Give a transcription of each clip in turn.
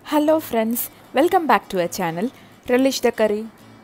hello friends welcome back to a channel relish the curry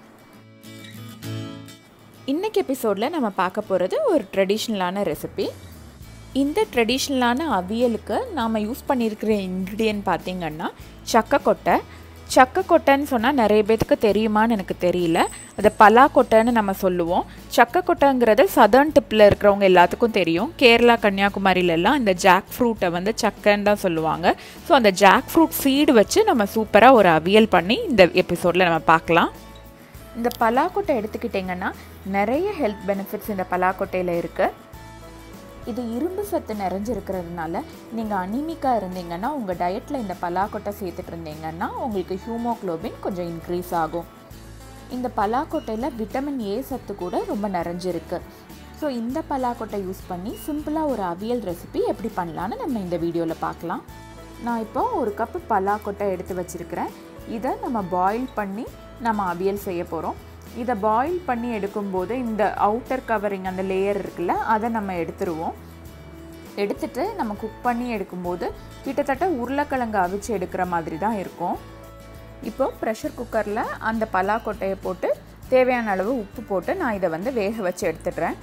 இன்னைக்கு எபிசோடில் நம்ம பார்க்க போகிறது ஒரு ட்ரெடிஷ்னலான ரெசிபி இந்த ட்ரெடிஷ்னலான அவியலுக்கு நாம் யூஸ் பண்ணியிருக்கிற இன்க்ரீடியன்ட் பார்த்திங்கன்னா சக்கக்கொட்டை சக்கக்கொட்டைன்னு சொன்னால் நிறைய பேத்துக்கு தெரியுமான்னு எனக்கு தெரியல அது பலாக்கொட்டைன்னு நம்ம சொல்லுவோம் சக்கக்கொட்டைங்கிறது சதர்ன் டிப்பில் இருக்கிறவங்க எல்லாத்துக்கும் தெரியும் கேரளா கன்னியாகுமரியிலலாம் இந்த ஜாக் ஃப்ரூட்டை வந்து சக்கைன்னு தான் சொல்லுவாங்க ஸோ அந்த ஜாக் ஃப்ரூட் சீடு வச்சு நம்ம சூப்பராக ஒரு அவியல் பண்ணி இந்த எபிசோடில் நம்ம பார்க்கலாம் இந்த பலாக்கொட்டை எடுத்துக்கிட்டிங்கன்னா நிறைய ஹெல்த் பெனிஃபிட்ஸ் இந்த பலாக்கொட்டையில் இருக்குது இது இரும்பு சத்து நிறைஞ்சிருக்கிறதுனால நீங்கள் அனிமிக்காக இருந்தீங்கன்னா உங்கள் டயட்டில் இந்த பலாக்கொட்டை சேர்த்துட்டு இருந்தீங்கன்னா உங்களுக்கு ஹியூமோக்ளோபின் கொஞ்சம் இன்க்ரீஸ் ஆகும் இந்த பலாக்கொட்டையில் விட்டமின் ஏ சத்து கூட ரொம்ப நிறைஞ்சிருக்கு ஸோ இந்த பலாக்கொட்டை யூஸ் பண்ணி சிம்பிளாக ஒரு அவியல் ரெசிபி எப்படி பண்ணலான்னு நம்ம இந்த வீடியோவில் பார்க்கலாம் நான் இப்போ ஒரு கப்பு பலாக்கொட்டை எடுத்து வச்சுருக்கிறேன் இதை நம்ம பாயில் பண்ணி நம்ம அவியல் செய்ய போகிறோம் இதை பாயில் பண்ணி எடுக்கும்போது இந்த அவுட்டர் கவரிங் அந்த லேயர் இருக்குல்ல அதை நம்ம எடுத்துருவோம் எடுத்துட்டு நம்ம குக் பண்ணி எடுக்கும்போது கிட்டத்தட்ட உருளைக்கிழங்கு அவிச்சு எடுக்கிற மாதிரி தான் இருக்கும் இப்போ ப்ரெஷர் குக்கரில் அந்த பலாக்கொட்டையை போட்டு தேவையான அளவு உப்பு போட்டு நான் இதை வந்து வேக வச்சு எடுத்துடுறேன்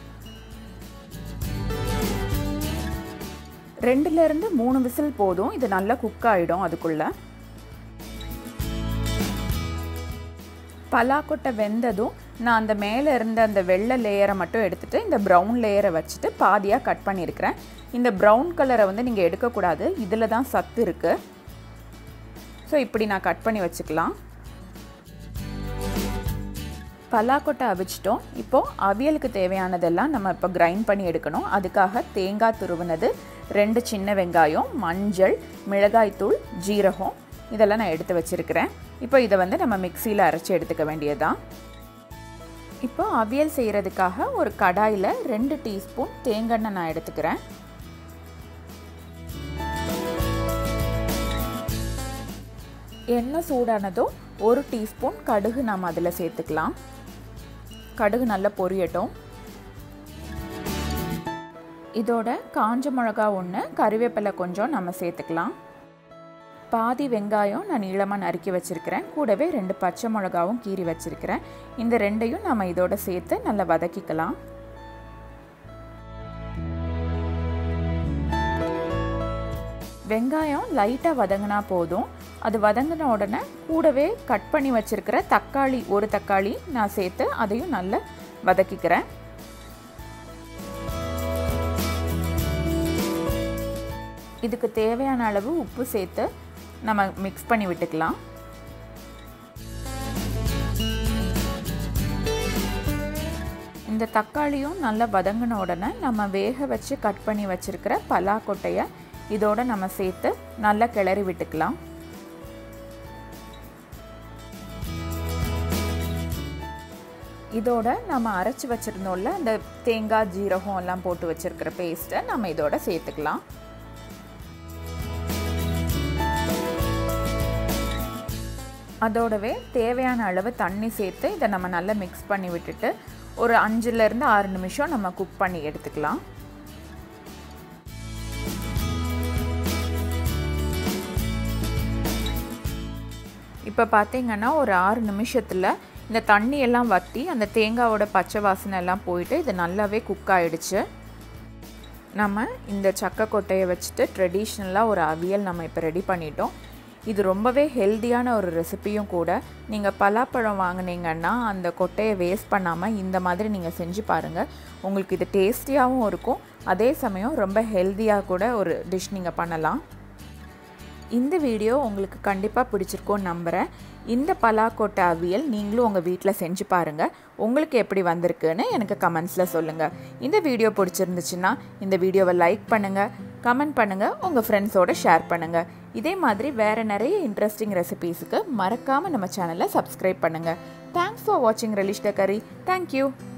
ரெண்டுலேருந்து மூணு விசில் போதும் இது நல்லா குக் ஆகிடும் அதுக்குள்ளே பலாக்கொட்டை வெந்ததும் நான் அந்த மேலே இருந்த அந்த வெள்ளை லேயரை மட்டும் எடுத்துகிட்டு இந்த ப்ரௌன் லேயரை வச்சுட்டு பாதியாக கட் பண்ணியிருக்கிறேன் இந்த ப்ரௌன் கலரை வந்து நீங்கள் எடுக்கக்கூடாது இதில் தான் சத்து இருக்குது ஸோ இப்படி நான் கட் பண்ணி வச்சுக்கலாம் பலாக்கொட்டை அவிச்சிட்டோம் இப்போது அவியலுக்கு தேவையானதெல்லாம் நம்ம இப்போ கிரைண்ட் பண்ணி எடுக்கணும் அதுக்காக தேங்காய் துருவினது ரெண்டு சின்ன வெங்காயம் மஞ்சள் மிளகாய்த்தூள் ஜீரகம் இதெல்லாம் நான் எடுத்து வச்சுருக்கிறேன் இப்போ இதை வந்து நம்ம மிக்சியில் அரைச்சி எடுத்துக்க வேண்டியதுதான் இப்போ அவியல் செய்கிறதுக்காக ஒரு கடாயில் ரெண்டு டீஸ்பூன் தேங்காய் நான் எடுத்துக்கிறேன் எண்ணெய் சூடானதும் ஒரு டீஸ்பூன் கடுகு நாம் அதில் சேர்த்துக்கலாம் கடுகு நல்லா பொரியட்டும் இதோட காஞ்ச மிளகா ஒன்று கறிவேப்பிலை கொஞ்சம் நம்ம சேர்த்துக்கலாம் பாதி வெங்காயம் நான் நீளமாக நறுக்கி வச்சுருக்கிறேன் கூடவே ரெண்டு பச்சை மிளகாவும் கீறி வச்சுருக்கிறேன் இந்த ரெண்டையும் நம்ம இதோட சேர்த்து நல்லா வதக்கிக்கலாம் வெங்காயம் லைட்டாக வதங்கினா போதும் அது வதங்கின உடனே கூடவே கட் பண்ணி வச்சுருக்கிற தக்காளி ஒரு தக்காளி நான் சேர்த்து அதையும் நல்லா வதக்கிக்கிறேன் இதுக்கு தேவையான அளவு உப்பு சேர்த்து நம்ம மிக்ஸ் பண்ணி விட்டுக்கலாம் இந்த தக்காளியும் நல்லா வதங்கின உடனே நம்ம வேக வச்சு கட் பண்ணி வச்சுருக்கிற பலாக்கொட்டையை இதோட நம்ம சேர்த்து நல்லா கிளறி விட்டுக்கலாம் இதோட நம்ம அரைச்சி வச்சுருந்தோம்ல அந்த தேங்காய் ஜீரகம் எல்லாம் போட்டு வச்சுருக்கிற பேஸ்ட்டை நம்ம இதோட சேர்த்துக்கலாம் அதோடவே தேவையான அளவு தண்ணி சேர்த்து இதை நம்ம நல்லா மிக்ஸ் பண்ணி விட்டுட்டு ஒரு அஞ்சுலேருந்து ஆறு நிமிஷம் நம்ம குக் பண்ணி எடுத்துக்கலாம் இப்போ பார்த்தீங்கன்னா ஒரு ஆறு நிமிஷத்தில் இந்த தண்ணி எல்லாம் வற்றி அந்த தேங்காவோட பச்சை வாசனை எல்லாம் போயிட்டு இது நல்லாவே குக் ஆகிடுச்சு நம்ம இந்த சக்கை கொட்டையை வச்சுட்டு ட்ரெடிஷ்னலாக ஒரு அவியல் நம்ம இப்போ ரெடி பண்ணிட்டோம் இது ரொம்பவே ஹெல்த்தியான ஒரு ரெசிப்பியும் கூட நீங்கள் பலாப்பழம் வாங்கினீங்கன்னா அந்த கொட்டையை வேஸ்ட் பண்ணாமல் இந்த மாதிரி நீங்கள் செஞ்சு பாருங்கள் உங்களுக்கு இது டேஸ்டியாகவும் இருக்கும் அதே சமயம் ரொம்ப ஹெல்த்தியாக கூட ஒரு டிஷ் நீங்கள் பண்ணலாம் இந்த வீடியோ உங்களுக்கு கண்டிப்பாக பிடிச்சிருக்கோன்னு நம்புகிறேன் இந்த பலாக்கொட்டை அவியல் நீங்களும் உங்கள் வீட்டில் செஞ்சு பாருங்கள் உங்களுக்கு எப்படி வந்திருக்குன்னு எனக்கு கமெண்ட்ஸில் சொல்லுங்கள் இந்த வீடியோ பிடிச்சிருந்துச்சுன்னா இந்த வீடியோவை லைக் பண்ணுங்கள் கமெண்ட் பண்ணுங்கள் உங்கள் ஃப்ரெண்ட்ஸோடு ஷேர் பண்ணுங்கள் இதே மாதிரி வேறு நிறைய இன்ட்ரெஸ்டிங் ரெசிபீஸுக்கு மறக்காமல் நம்ம சேனலை சப்ஸ்கிரைப் பண்ணுங்கள் தேங்க்ஸ் ஃபார் வாட்சிங் ரிலிஷ் த கரி தேங்க்யூ